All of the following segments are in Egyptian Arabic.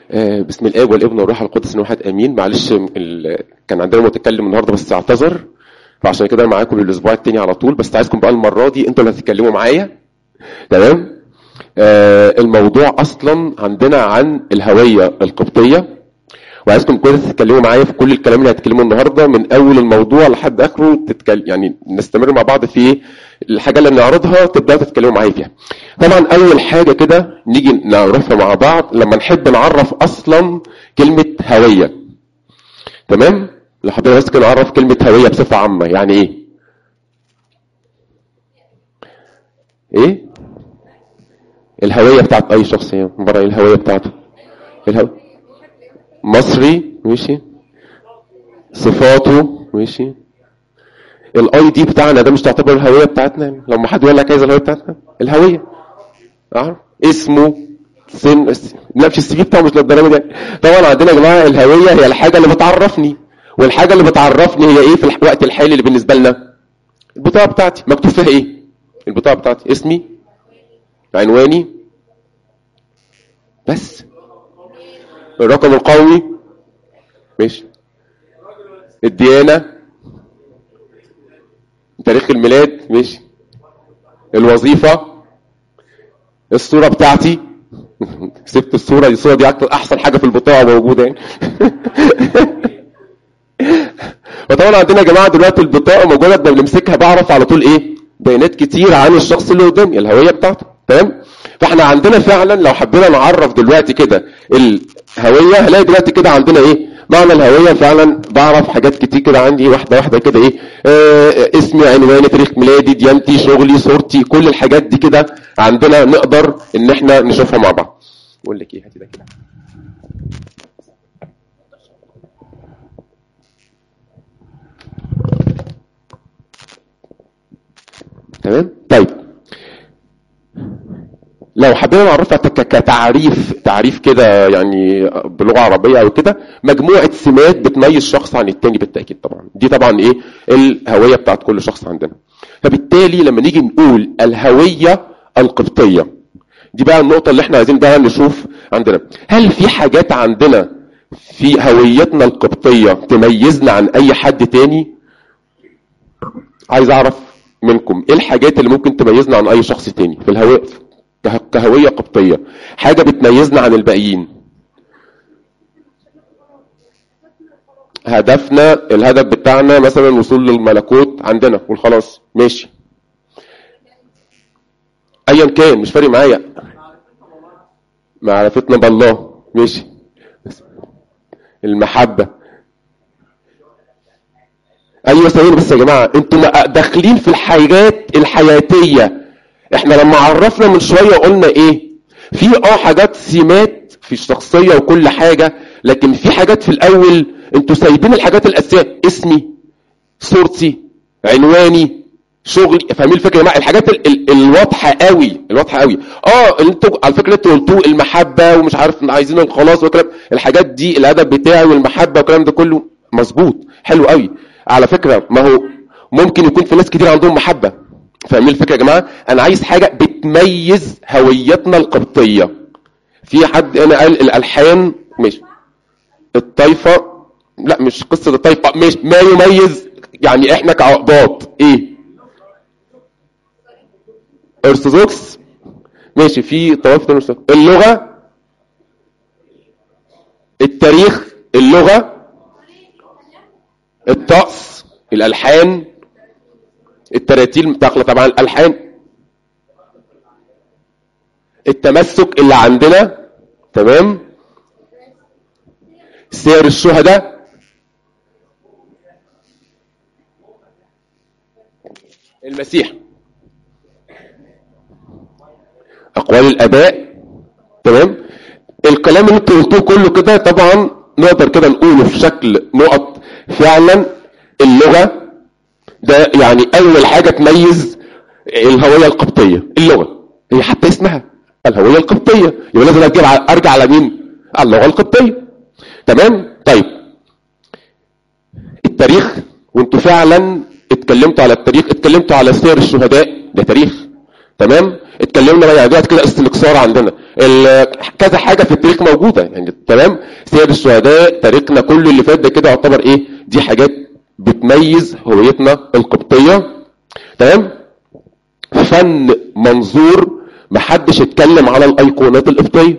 آه، بسم الاب والابن والروح القدس واحد امين معلش ال... كان عندنا متكلم النهارده بس اعتذر فعشان كده انا معاكم الاسبوع التاني على طول بس عايزكم بقى المره دي انتوا اللي هتتكلموا معايا تمام آه الموضوع اصلا عندنا عن الهويه القبطيه وعايزكم كده تتكلموا معايا في كل الكلام اللي هتكلمه النهارده من اول الموضوع لحد اخره تتكلم يعني نستمر مع بعض في الحاجه اللي نعرضها تبداوا تتكلموا معايا فيها. طبعا اول حاجه كده نيجي نعرفها مع بعض لما نحب نعرف اصلا كلمه هويه. تمام؟ لو حبينا بس كده نعرف كلمه هويه بصفه عامه يعني ايه؟ ايه؟ الهويه بتاعت اي شخص يعني بره ايه الهويه بتاعته؟ الهويه مصري ماشي صفاته ماشي الاي دي بتاعنا ده مش تعتبر الهويه بتاعتنا لما حد يقول لك عايز الهويه بتاعتنا الهويه اه اسمه سن لا مش السي في بتاعه مش للدرجه دي طبعا عندنا يا جماعه الهويه هي الحاجه اللي بتعرفني والحاجه اللي بتعرفني هي ايه في الوقت الحالي اللي بالنسبه لنا البطاقه بتاعتي مكتوب فيها ايه البطاقه بتاعتي اسمي عنواني بس الرقم القومي ماشي الديانة تاريخ الميلاد ماشي الوظيفة الصورة بتاعتي سبت الصورة دي الصورة دي أكتر أحسن حاجة في البطاقة موجودة يعني وطبعا عندنا يا جماعة دلوقتي البطاقة مجرد ما بنمسكها بعرف على طول إيه بيانات كتير عن الشخص اللي قدامي الهوية بتاعته تمام فاحنا عندنا فعلا لو حبينا نعرف دلوقتي كده الهويه هلاقي دلوقتي كده عندنا ايه معنى الهويه فعلا بعرف حاجات كتير كده عندي واحده واحده كده ايه آه اسمي عنواني تاريخ ميلادي ديانتي شغلي صورتي كل الحاجات دي كده عندنا نقدر ان احنا نشوفها مع بعض بقول لك ايه هاتي ده كده تمام طيب لو حبينا نعرفها كتعريف تعريف كده يعني بلغه عربيه او كده مجموعه سمات بتميز شخص عن التاني بالتاكيد طبعا دي طبعا ايه الهويه بتاعت كل شخص عندنا فبالتالي لما نيجي نقول الهويه القبطيه دي بقى النقطه اللي احنا عايزين بقى نشوف عندنا هل في حاجات عندنا في هويتنا القبطيه تميزنا عن اي حد تاني عايز اعرف منكم ايه الحاجات اللي ممكن تميزنا عن اي شخص تاني في الهويه كهوية قبطية حاجة بتميزنا عن الباقيين هدفنا الهدف بتاعنا مثلا الوصول للملكوت عندنا والخلاص ماشي ايا كان مش فارق معايا معرفتنا بالله ماشي المحبة ايوه ثواني بس يا جماعة انتوا داخلين في الحاجات الحياتية احنا لما عرفنا من شويه قلنا ايه في اه حاجات سمات في الشخصيه وكل حاجه لكن في حاجات في الاول انتوا سايبين الحاجات الاساسيه اسمي صورتي عنواني شغلي فاهمين الفكره يا جماعه الحاجات ال ال الواضحه قوي الواضحه قوي اه انتوا على فكره انتوا قلتوه المحبه ومش عارف عايزين الخلاص والكلام الحاجات دي الادب بتاعي والمحبه والكلام ده كله مظبوط حلو قوي على فكره ما هو ممكن يكون في ناس كتير عندهم محبه فاهمين الفكره يا جماعه انا عايز حاجه بتميز هويتنا القبطيه في حد انا قال الالحان مش الطائفه لا مش قصه الطائفه مش ما يميز يعني احنا كعقباط ايه ارثوذكس ماشي في طوائف اللغه التاريخ اللغه الطقس الالحان التراتيل بتاعنا طبعا الالحان التمسك اللي عندنا تمام سير الشهداء المسيح اقوال الاباء تمام الكلام اللي انتوا قلتوه كله كده طبعا نقدر كده نقوله في شكل نقط فعلا اللغه ده يعني اول حاجة تميز الهوية القبطية اللغة هي حتى اسمها الهوية القبطية يبقى لازم ارجع ارجع على مين على اللغة القبطية تمام طيب التاريخ وانتوا فعلا اتكلمتوا على التاريخ اتكلمتوا على سير الشهداء ده تاريخ تمام اتكلمنا بقى يعني دلوقتي كده استنكسار عندنا ال- كذا حاجه في التاريخ موجوده يعني تمام سير الشهداء تاريخنا كله اللي فات ده كده يعتبر ايه دي حاجات بتميز هويتنا القبطيه تمام فن منظور محدش اتكلم على الايقونات القبطيه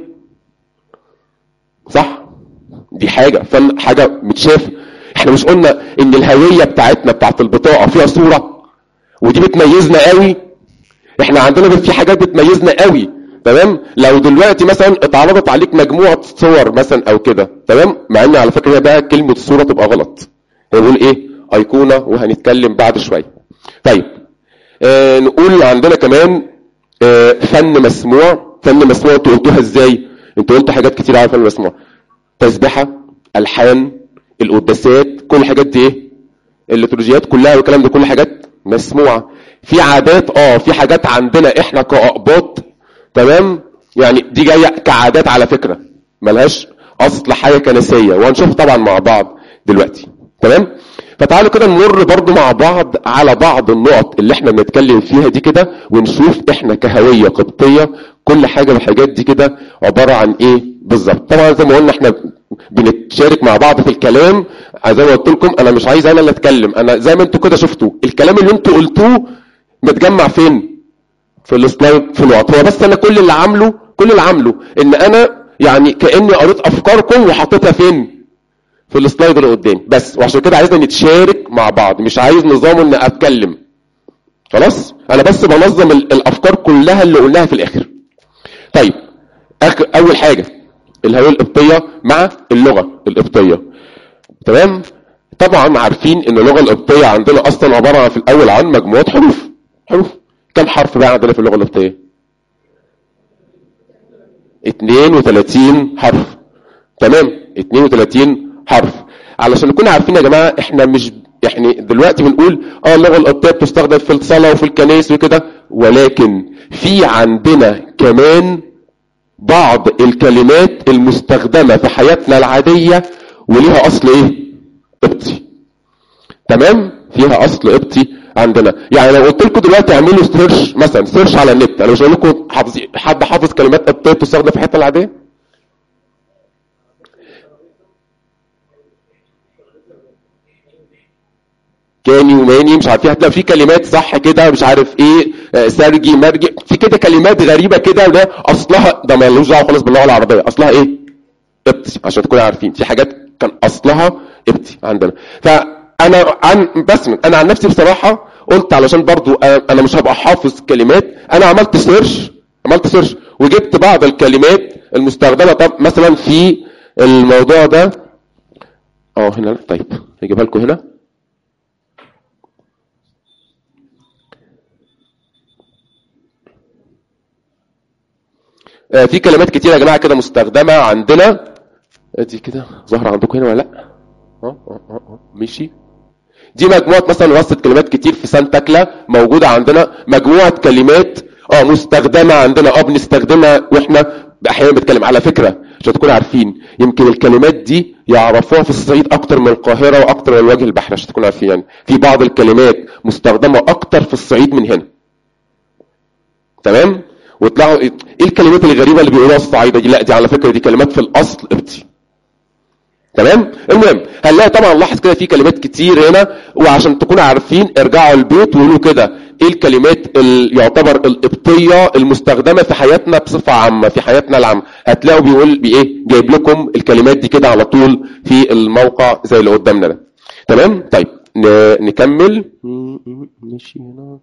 صح دي حاجه فن حاجه متشافه احنا مش قلنا ان الهويه بتاعتنا بتاعت البطاقه فيها صوره ودي بتميزنا قوي احنا عندنا في حاجات بتميزنا قوي تمام لو دلوقتي مثلا اتعرضت عليك مجموعه صور مثلا او كده تمام مع ان على فكره ده كلمه الصوره تبقى غلط هنقول ايه ايقونه وهنتكلم بعد شويه طيب آه نقول عندنا كمان آه فن مسموع فن مسموع انتوا قلتوها ازاي انتوا قلتوا حاجات كتير على فن مسموع تسبحه الحان القداسات كل الحاجات دي ايه الليتورجيات كلها والكلام ده كل حاجات مسموعه في عادات اه في حاجات عندنا احنا كاقباط تمام يعني دي جايه كعادات على فكره ملهاش اصل حاجه كنسيه وهنشوف طبعا مع بعض دلوقتي تمام فتعالوا كده نمر برضو مع بعض على بعض النقط اللي احنا بنتكلم فيها دي كده ونشوف احنا كهويه قبطيه كل حاجه من الحاجات دي كده عباره عن ايه بالظبط طبعا زي ما قلنا احنا بنتشارك مع بعض في الكلام زي ما قلت لكم انا مش عايز انا اللي اتكلم انا زي ما انتوا كده شفتوا الكلام اللي انتوا قلتوه متجمع فين في السلايد في الوقت هو بس انا كل اللي عامله كل اللي عامله ان انا يعني كاني قريت افكاركم وحطيتها فين في السلايد اللي قدامي بس وعشان كده عايزنا نتشارك مع بعض مش عايز نظام ان اتكلم خلاص انا بس بنظم ال- الافكار كلها اللي قلناها في الاخر طيب أخ... اول حاجه الهويه القبطيه مع اللغه القبطيه تمام طبعا عارفين ان اللغه القبطيه عندنا اصلا عباره عن في الاول عن مجموعه حروف حروف كم حرف بقى عندنا في اللغه القبطيه 32 حرف تمام 32 حرف علشان نكون عارفين يا جماعه احنا مش يعني دلوقتي بنقول اه اللغه القبطيه بتستخدم في الصلاه وفي الكنائس وكده ولكن في عندنا كمان بعض الكلمات المستخدمه في حياتنا العاديه وليها اصل ايه قبطي تمام فيها اصل قبطي عندنا يعني لو قلت لكم دلوقتي اعملوا سيرش مثلا سيرش على النت انا مش هقول لكم حافظين حد حافظ كلمات قبطيه بتستخدم في حياتنا العاديه كاني وماني مش عارف إيه، هتلاقي في كلمات صح كده مش عارف ايه آه، سرجي مرجي في كده كلمات غريبه كده وده اصلها ده ملوش دعوه خالص باللغه العربيه اصلها ايه قبطي عشان تكونوا عارفين في حاجات كان اصلها قبطي عندنا فانا عن بس انا عن نفسي بصراحه قلت علشان برضو انا أنا مش هبقى حافظ كلمات انا عملت سيرش عملت سيرش وجبت بعض الكلمات المستخدمه طب مثلا في الموضوع ده اه هنا طيب هجيبها لكم هنا آه، في كلمات كتير يا جماعه كده مستخدمه عندنا ادي كده ظاهره عندكم هنا ولا لا اه اه اه اه ماشي دي مجموعه مثلا وصلت كلمات كتير في سان تكلا موجوده عندنا مجموعه كلمات اه مستخدمه عندنا اه بنستخدمها واحنا احيانا بنتكلم على فكره عشان تكونوا عارفين يمكن الكلمات دي يعرفوها في الصعيد اكتر من القاهره واكتر من الوجه البحري عشان تكونوا عارفين يعني في بعض الكلمات مستخدمه اكتر في الصعيد من هنا تمام ويطلعوا ايه إيه الكلمات الغريبه اللي بيقولوها الصعايده دي لا دي على فكره دي كلمات في الاصل قبطي تمام المهم هنلاقي طبعا لاحظ كده في كلمات كتير هنا وعشان تكونوا عارفين ارجعوا البيت وقولوا كده ايه الكلمات اللي يعتبر القبطيه المستخدمه في حياتنا بصفه عامه في حياتنا العامه هتلاقوا بيقول بايه جايب لكم الكلمات دي كده على طول في الموقع زي اللي قدامنا ده تمام طيب ن- نكمل ماشي هنا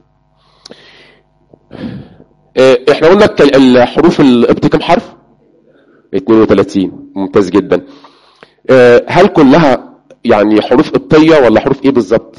آه، احنا قلنا الكل- الحروف القبطي كم حرف 32 ممتاز جدا آه، هل كلها يعني حروف قبطية ولا حروف ايه بالظبط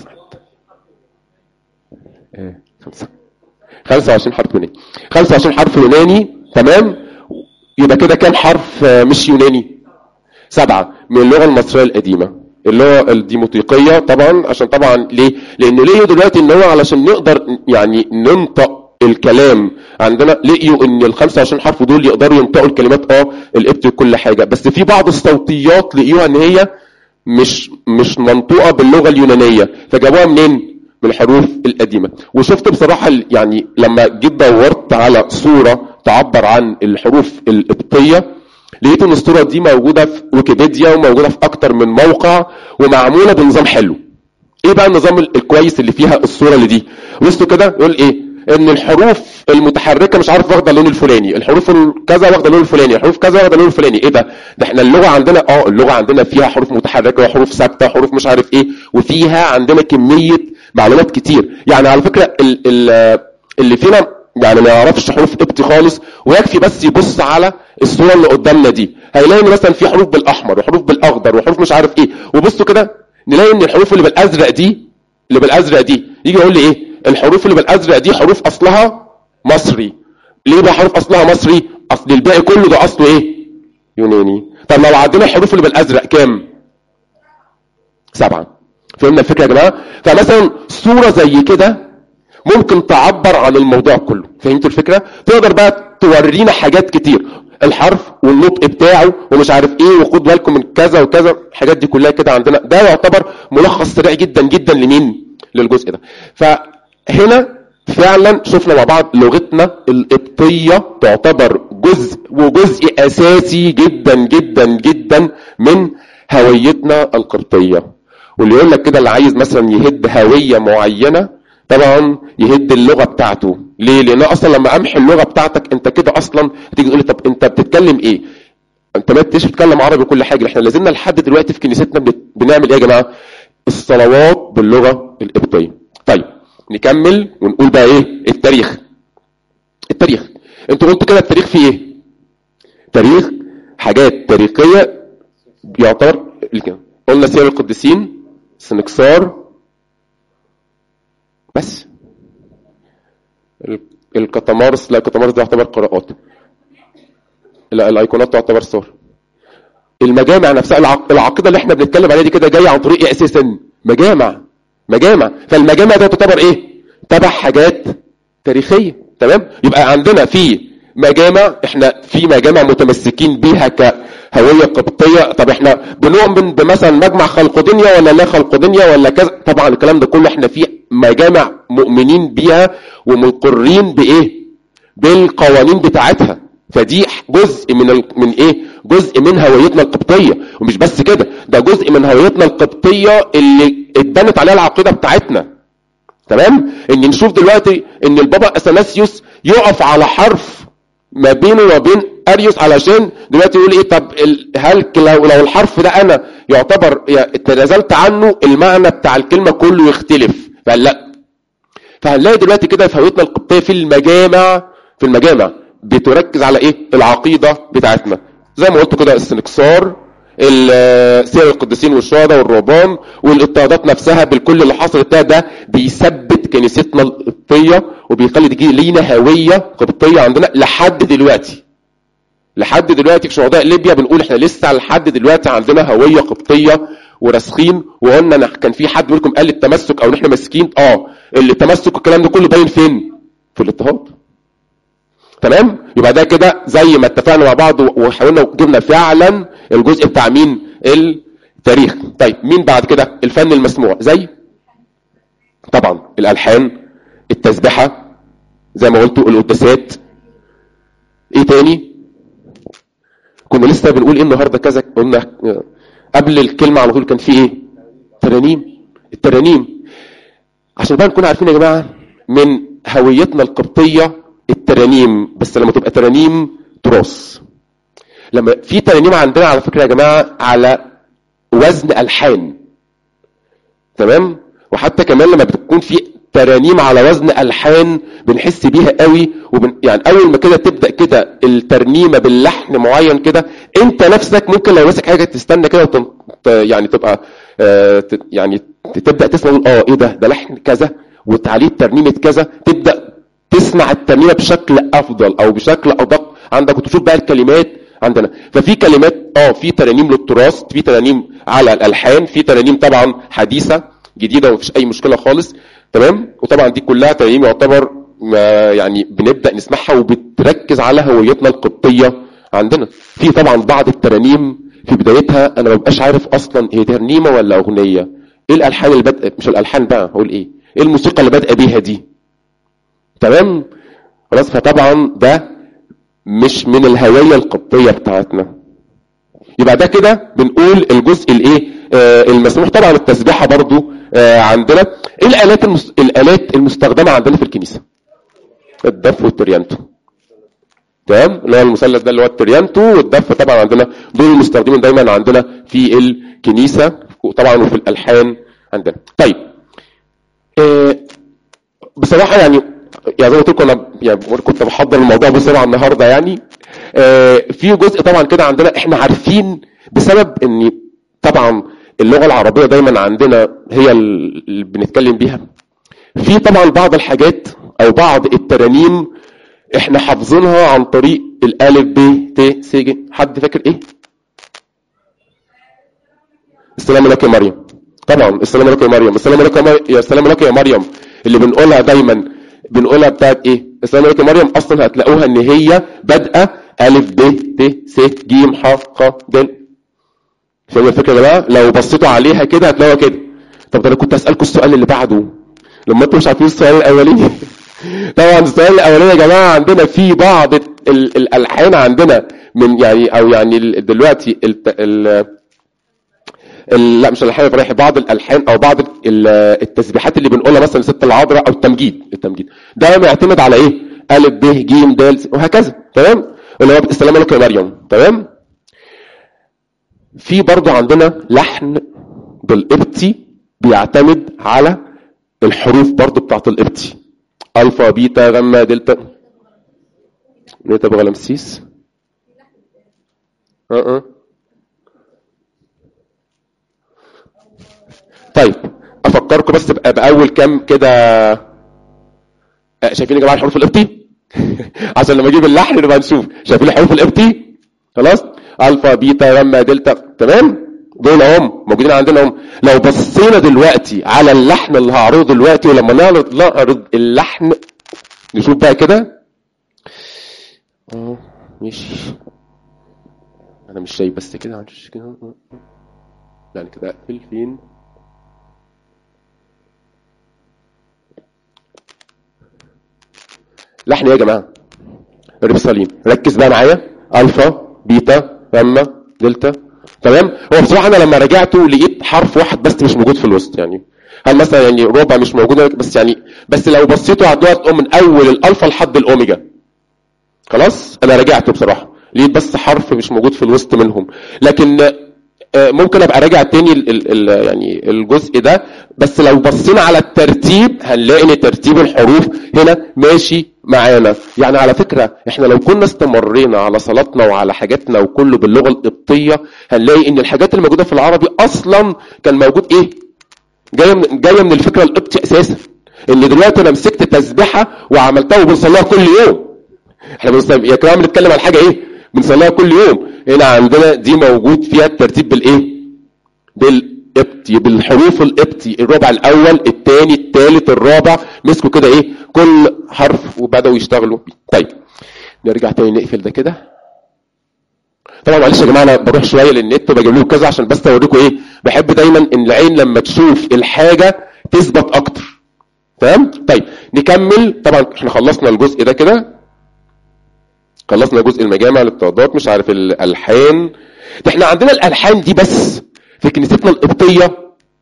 آه، خمسة 25 حرف يوناني 25 حرف يوناني تمام يبقى كده كام حرف آه، مش يوناني سبعة من اللغة المصرية القديمة اللغة الديموطيقية طبعا عشان طبعا ليه؟ لأنه ليه دلوقتي إن هو علشان نقدر يعني ننطق الكلام عندنا لقيوا ان ال 25 حرف دول يقدروا ينطقوا الكلمات اه القبط وكل حاجه بس في بعض الصوتيات لقيوها ان هي مش مش منطوقه باللغه اليونانيه فجابوها منين؟ من من الحروف القديمه وشفت بصراحه ال- يعني لما جيت دورت على صوره تعبر عن الحروف القبطيه لقيت ان الصوره دي موجوده في ويكيبيديا وموجوده في اكتر من موقع ومعموله بنظام حلو ايه بقى النظام ال- الكويس اللي فيها الصوره اللي دي بصوا كده يقول ايه ان الحروف المتحركه مش عارف واخده اللون الفلاني الحروف ال- كذا واخده اللون الفلاني الحروف كذا واخده اللون الفلاني ايه ده ده احنا اللغه عندنا اه اللغه عندنا فيها حروف متحركه وحروف ثابته وحروف مش عارف ايه وفيها عندنا كميه معلومات كتير يعني على فكره ال ال اللي فينا يعني ما يعرفش حروف قبطي خالص ويكفي بس يبص على الصوره اللي قدامنا دي هيلاقي ان مثلا في حروف بالاحمر وحروف بالاخضر وحروف مش عارف ايه وبصوا كده نلاقي ان الحروف اللي بالازرق دي اللي بالازرق دي يجي يقول لي ايه الحروف اللي بالازرق دي حروف اصلها مصري ليه بقى حروف اصلها مصري اصل الباقي كله ده اصله ايه يوناني طب لو عدينا الحروف اللي بالازرق كام سبعة فهمنا الفكرة يا جماعة فمثلا صورة زي كده ممكن تعبر عن الموضوع كله فهمتوا الفكرة تقدر بقى تورينا حاجات كتير الحرف والنطق بتاعه ومش عارف ايه وخد بالكم من كذا وكذا الحاجات دي كلها كده عندنا ده يعتبر ملخص سريع جدا جدا لمين للجزء ده فهنا فعلا شفنا مع بعض لغتنا القبطية تعتبر جزء وجزء اساسي جدا جدا جدا من هويتنا القبطية واللي يقول لك كده اللي عايز مثلا يهد هوية معينة طبعا يهد اللغة بتاعته ليه لان اصلا لما امحي اللغة بتاعتك انت كده اصلا هتيجي تقول لي طب انت بتتكلم ايه انت ما انتش بتتكلم عربي وكل حاجة احنا لازلنا لحد دلوقتي في كنيستنا بنت- بنعمل ايه يا جماعة الصلوات باللغة القبطية طيب نكمل ونقول بقى ايه التاريخ التاريخ انتوا قلتوا كده التاريخ فيه ايه تاريخ حاجات تاريخية يعتبر الكلام. قلنا سير القديسين سنكسار بس ال- الكتمارس لا الكتمارس دي يعتبر قراءات لا الايقونات تعتبر صور المجامع نفسها العق... العقيده اللي احنا بنتكلم عليها دي كده جايه عن طريق ايه اساسا مجامع مجامع فالمجامع ده تعتبر ايه تبع حاجات تاريخيه تمام يبقى عندنا في مجامع احنا في مجامع متمسكين بيها كهويه قبطيه طب احنا بنؤمن بمثلا مجمع خلقدنيا ولا لا خلقدنيا ولا كذا طبعا الكلام ده كله احنا في مجامع مؤمنين بيها ومقرين بايه بالقوانين بتاعتها فدي جزء من ال... من ايه جزء من هويتنا القبطيه ومش بس كده ده جزء من هويتنا القبطيه اللي اتبنت عليها العقيده بتاعتنا تمام ان نشوف دلوقتي ان البابا اثناسيوس يقف على حرف ما بينه وما بين اريوس علشان دلوقتي يقول ايه طب ال- هل ك- لو لو الحرف ده انا يعتبر يا- تنازلت عنه المعنى بتاع الكلمه كله يختلف فقال لا فهنلاقي دلوقتي كده في هويتنا القبطيه في المجامع في المجامع بتركز على ايه العقيده بتاعتنا زي ما قلت كده السنكسار ال- سير القديسين والشهداء والرهبان والاضطهادات نفسها بالكل اللي حصلت ده ده بيثبت كنيستنا القبطيه وبيخلي تجي لينا هويه قبطيه عندنا لحد دلوقتي لحد دلوقتي في شهداء ليبيا بنقول احنا لسه لحد دلوقتي عندنا هويه قبطيه وراسخين وقلنا أنا كان في حد منكم قال التمسك او ان احنا ماسكين اه التمسك والكلام ده كله باين فين؟ في الاضطهاد تمام يبقى ده كده زي ما اتفقنا مع بعض وحاولنا وجبنا فعلا الجزء بتاع مين التاريخ طيب مين بعد كده الفن المسموع زي طبعا الالحان التسبحه زي ما قلتوا القداسات ايه تاني كنا لسه بنقول ايه النهارده كذا قلنا آه، قبل الكلمه على طول كان في ايه ترانيم الترانيم عشان بقى نكون عارفين يا جماعه من هويتنا القبطيه الترانيم بس لما تبقى ترانيم تراث لما في ترانيم عندنا على فكره يا جماعه على وزن الحان تمام وحتى كمان لما بتكون في ترانيم على وزن الحان بنحس بيها قوي وبن يعني اول ما كده تبدا كده الترنيمه باللحن معين كده انت نفسك ممكن لو ماسك حاجه تستنى كده وتن... ت- يعني تبقى آه ت- يعني ت- تبدا تسمع تقول اه ايه ده ده لحن كذا وتعليق ترنيمه كذا تبدا تسمع الترنيمه بشكل افضل او بشكل ادق عندك وتشوف بقى الكلمات عندنا ففي كلمات اه في ترانيم للتراث في ترانيم على الالحان في ترانيم طبعا حديثه جديده ومفيش اي مشكله خالص تمام وطبعا دي كلها ترانيم يعتبر ما يعني بنبدا نسمعها وبتركز على هويتنا القبطيه عندنا في طبعا بعض الترانيم في بدايتها انا ما ببقاش عارف اصلا هي ترنيمه ولا اغنيه ايه الالحان اللي بدأ مش الالحان بقى هقول ايه ايه الموسيقى اللي بادئه بيها دي تمام خلاص فطبعا ده مش من الهويه القبطيه بتاعتنا يبقى ده كده بنقول الجزء الايه آه المسموح طبعا التسبيحه برضو آه عندنا ايه الالات المس... الالات المستخدمه عندنا في الكنيسه الدف والتريانتو تمام اللي هو المثلث ده اللي هو التريانتو والدف طبعا عندنا دول المستخدمين دايما عندنا في الكنيسه وطبعا وفي الالحان عندنا طيب آه بصراحه يعني يعني زي ما قلت لكم انا يعني كنت بحضر الموضوع بسرعه النهارده يعني آه في جزء طبعا كده عندنا احنا عارفين بسبب ان طبعا اللغه العربيه دايما عندنا هي اللي بنتكلم بيها في طبعا بعض الحاجات او بعض الترانيم احنا حافظينها عن طريق الالف ب ت س ج حد فاكر ايه السلام عليكم يا مريم طبعا السلام عليكم يا مريم السلام عليكم يا السلام عليكم يا مريم اللي بنقولها دايما بنقولها بتاعت ايه السلام عليكم يا مريم اصلا هتلاقوها ان هي بادئه الف ب ت س ج ح خ د فاهم الفكره يا جماعه لو بصيتوا عليها كده هتلاقوها كده طب ده انا كنت اسالكم السؤال اللي بعده لما انتوا مش عارفين السؤال الاولاني طبعا السؤال الاولاني يا جماعه عندنا في بعض ال- الالحان عندنا من يعني او يعني ال- دلوقتي ال ال ال- لا مش الالحان الفرايحي بعض الالحان او بعض ال- التسبيحات اللي بنقولها مثلا ست العذراء او التمجيد التمجيد ده بيعتمد على ايه الف ب ج د س وهكذا تمام اللي هو السلام عليكم يا مريم تمام في برضه عندنا لحن بالقبطي بيعتمد على الحروف برضه بتاعت القبطي الفا بيتا غما دلتا نيتا بغلمسيس اه اه طيب افكركم بس بقى باول كام كده آه، شايفين يا جماعه الحروف القبطي عشان لما اجيب اللحن نبقى نشوف شايفين الحروف القبطي خلاص الفا بيتا غما دلتا تمام دول هم موجودين عندنا هم لو بصينا دلوقتي على اللحن اللي هعرضه دلوقتي ولما نعرض نعرض اللحن نشوف بقى كده اه ماشي انا مش شايف بس كده معلش كده يعني كده اقفل فين لحن ايه يا جماعه ريبسالين ركز بقى معايا الفا بيتا غاما دلتا تمام هو بصراحه انا لما رجعته لقيت حرف واحد بس مش موجود في الوسط يعني هل مثلا يعني ربع مش موجود بس يعني بس لو بصيتوا على الدول من اول الالفا لحد الاوميجا خلاص انا رجعت بصراحه لقيت بس حرف مش موجود في الوسط منهم لكن آه، ممكن ابقى راجع تاني ال ال ال يعني الجزء ده بس لو بصينا على الترتيب هنلاقي ان ترتيب الحروف هنا ماشي معانا يعني على فكره احنا لو كنا استمرينا على صلاتنا وعلى حاجاتنا وكله باللغه القبطيه هنلاقي ان الحاجات الموجوده في العربي اصلا كان موجود ايه جايه من جايه من الفكره القبطي اساسا ان دلوقتي انا مسكت تسبيحه وعملتها وبنصليها كل يوم احنا بنصلي يا كرام بنتكلم عن حاجه ايه بنصليها كل يوم هنا عندنا دي موجود فيها الترتيب بالايه بالقبطي بالحروف القبطي الربع الاول الثاني الثالث الرابع مسكوا كده ايه كل حرف وبداوا يشتغلوا بيه طيب نرجع تاني نقفل ده كده طبعا معلش يا جماعه انا بروح شويه للنت وبجيب لكم كذا عشان بس اوريكم ايه بحب دايما ان العين لما تشوف الحاجه تثبت اكتر تمام طيب نكمل طبعا احنا خلصنا الجزء ده كده خلصنا جزء المجامع الاضطهادات مش عارف الالحان ده احنا عندنا الالحان دي بس في كنيستنا القبطيه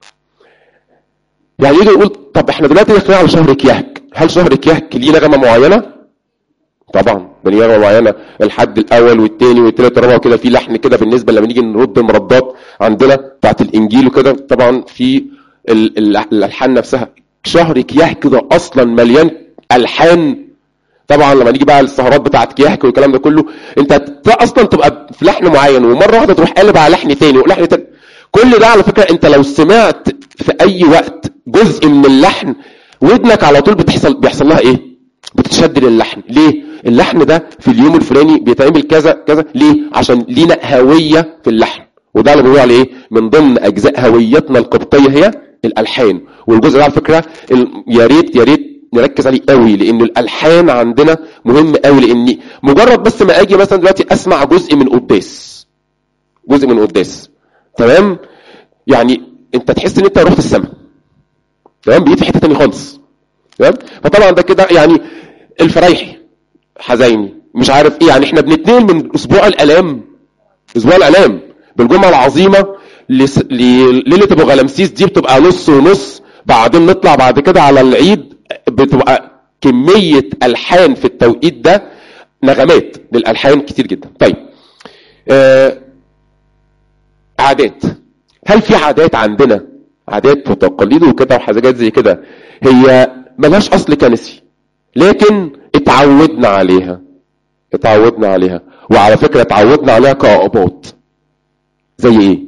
يعني يجي يقول طب احنا دلوقتي داخلين على شهر كيهك هل شهر كيهك ليه نغمه معينه طبعا بني نغمه معينه الحد الاول والثاني والثالث والرابع وكده في لحن كده بالنسبه لما نيجي نرد المردات عندنا بتاعت الانجيل وكده طبعا في ال- ال- الالحان نفسها شهر كيهك ده اصلا مليان الحان طبعا لما نيجي بقى السهرات بتاعت كيهك والكلام ده كله انت ت- اصلا تبقى في لحن معين ومره واحده تروح قالب على لحن تاني ولحن تاني كل ده على فكره انت لو سمعت في اي وقت جزء من اللحن ودنك على طول بتحصل بيحصل لها ايه؟ بتتشد للحن ليه؟ اللحن ده في اليوم الفلاني بيتعمل كذا كذا ليه؟ عشان لينا هويه في اللحن وده اللي بنقول عليه ايه؟ من ضمن اجزاء هويتنا القبطيه هي الالحان والجزء ده على فكره ال- يا ريت يا ريت نركز عليه قوي لان الالحان عندنا مهم قوي لان مجرد بس ما اجي مثلا دلوقتي اسمع جزء من قداس جزء من قداس تمام يعني انت تحس ان انت رحت السماء تمام بقيت في حته تاني خالص تمام فطبعا ده كده يعني الفرايحي حزيني مش عارف ايه يعني احنا بنتنقل من اسبوع الالام اسبوع الالام بالجمعه العظيمه لس... لليله ابو غلمسيس دي بتبقى نص ونص بعدين نطلع بعد كده على العيد بتبقى كميه الحان في التوقيت ده نغمات للالحان كتير جدا طيب آه عادات هل في عادات عندنا عادات وتقاليد وكده وحاجات زي كده هي ملهاش اصل كنسي لكن اتعودنا عليها اتعودنا عليها وعلى فكرة اتعودنا عليها كأقباط زي ايه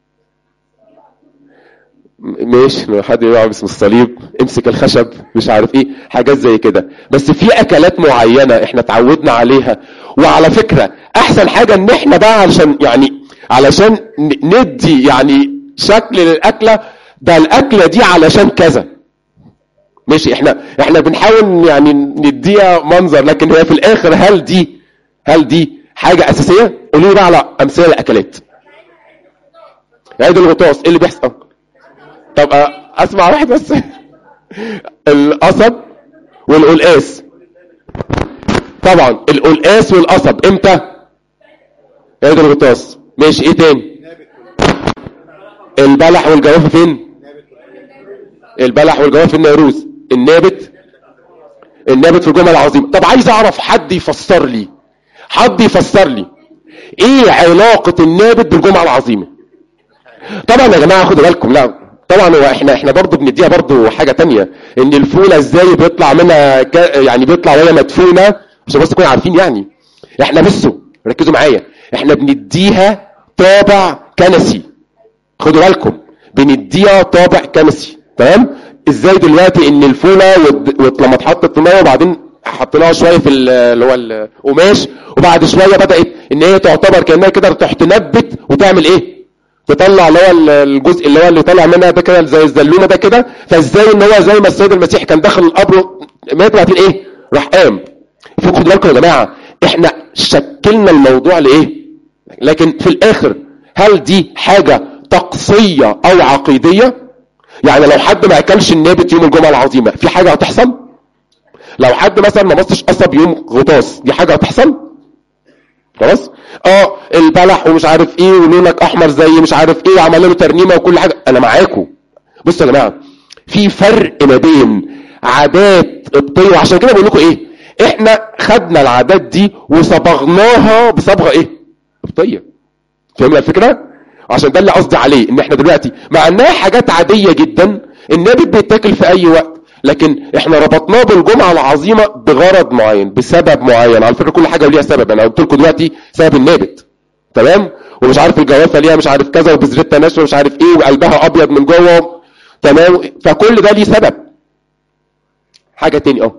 ماشي لو حد يقع باسم الصليب امسك الخشب مش عارف ايه حاجات زي كده بس في اكلات معينة احنا اتعودنا عليها وعلى فكرة احسن حاجة ان احنا بقى علشان يعني علشان ندي يعني شكل للاكلة ده الاكلة دي علشان كذا ماشي احنا احنا بنحاول يعني نديها منظر لكن هي في الاخر هل دي هل دي حاجة اساسية قولوا لي بقى على امثله الاكلات عيد الغطاس ايه اللي بيحصل طب اسمع واحد بس القصب والقلقاس طبعا القلقاس والقصب امتى عيد الغطاس ماشي ايه تاني البلح والجوافه فين البلح والجوافه في النيروز النابت النابت في الجمعه العظيمه طب عايز اعرف حد يفسر لي حد يفسر لي ايه علاقه النابت بالجمعه العظيمه طبعا يا جماعه خدوا بالكم لا طبعا هو احنا احنا برضه بنديها برضه حاجه تانية ان الفوله ازاي بيطلع منها ك... يعني بيطلع وهي مدفونه عشان بس تكونوا عارفين يعني احنا بصوا ركزوا معايا احنا بنديها طابع كنسي خدوا بالكم بنديها طابع كنسي تمام ازاي دلوقتي ان الفوله ود... لما اتحطت في الميه وبعدين حطيناها شويه في اللي هو القماش وبعد شويه بدات ان هي تعتبر كانها كده تروح تنبت وتعمل ايه تطلع اللي هو الجزء اللي هو اللي طالع منها ده كده زي الزلومه ده كده فازاي ان هو زي ما السيد المسيح كان داخل القبر مات وبعدين ايه راح قام خدوا بالكم يا جماعه احنا شكلنا الموضوع لايه لكن في الاخر هل دي حاجه طقسيه او عقيديه يعني لو حد ما اكلش النابت يوم الجمعه العظيمه في حاجه هتحصل لو حد مثلا ما مصش قصب يوم غطاس دي حاجه هتحصل خلاص اه البلح ومش عارف ايه ولونك احمر زي مش عارف ايه وعمل له ترنيمه وكل حاجه انا معاكم بصوا يا جماعه في فرق ما بين عادات قبطيه وعشان كده بقول لكم ايه احنا خدنا العادات دي وصبغناها بصبغه ايه قبطيه فاهمين الفكره عشان ده اللي قصدي عليه ان احنا دلوقتي مع انها حاجات عاديه جدا النابت بيتاكل في اي وقت لكن احنا ربطناه بالجمعه العظيمه بغرض معين بسبب معين على فكره كل حاجه وليها سبب انا قلت لكم دلوقتي سبب النابت تمام ومش عارف الجوافه ليها مش عارف كذا وبذرتها ناشفه مش عارف ايه وقلبها ابيض من جوه تمام فكل ده ليه سبب حاجه تاني اه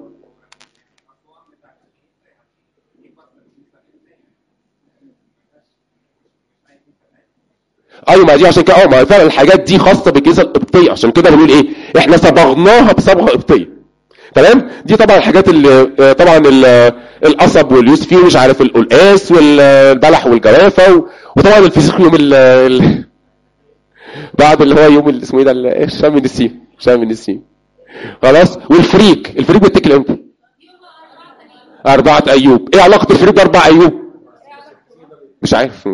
ايوه ما دي عشان كده اه ما فعلا الحاجات دي خاصه بالكنيسه القبطيه عشان كده بنقول ايه احنا صبغناها بصبغه قبطيه تمام دي طبعا الحاجات اللي طبعا القصب واليوسفي ومش عارف القلقاس والبلح والجوافه وطبعا الفسيخ يوم ال بعد اللي هو يوم اللي اسمه ايه ده شام النسيم شام النسيم خلاص والفريك الفريك بيتاكل امتى؟ أربعة أيوب إيه علاقة الفريك بأربع أيوب؟ مش عارف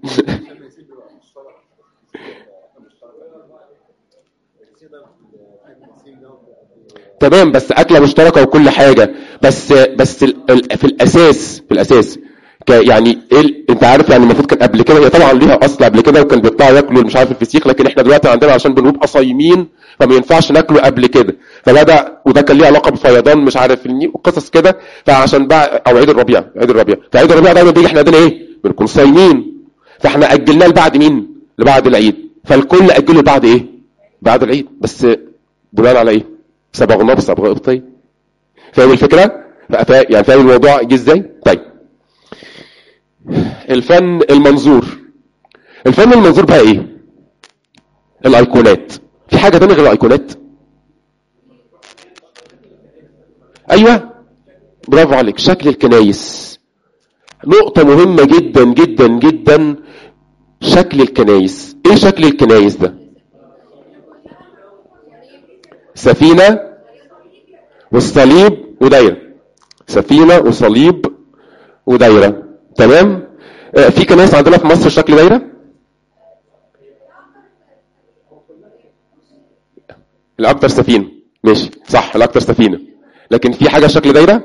تمام بس اكله مشتركه وكل حاجه بس بس في الاساس في الاساس يعني ايه انت عارف يعني المفروض كان قبل كده هي طبعا ليها اصل قبل كده وكان بيطلعوا ياكلوا مش عارف الفسيخ لكن احنا دلوقتي عندنا عشان بنبقى صايمين فما ينفعش ناكله قبل كده فبدا وده كان ليه علاقه بفيضان مش عارف النيل وقصص كده فعشان بقى او عيد الربيع عيد الربيع فعيد الربيع دايما بيجي احنا عندنا ايه بنكون صايمين فاحنا اجلناه لبعد مين لبعد العيد فالكل اجله بعد ايه بعد العيد بس بناء على ايه صبغناه بصبغه قبطيه فاهم الفكره يعني فاهم الموضوع جه ازاي طيب الفن المنظور الفن المنظور بقى ايه الايقونات في حاجه ثانيه غير الايقونات ايوه برافو عليك شكل الكنايس نقطة مهمة جدا جدا جدا شكل الكنايس ايه شكل الكنايس ده سفينة والصليب ودايرة سفينة وصليب ودايرة تمام آه، في كنائس عندنا في مصر شكل دايرة الأكتر سفينة ماشي صح الأكتر سفينة لكن في حاجة شكل دايرة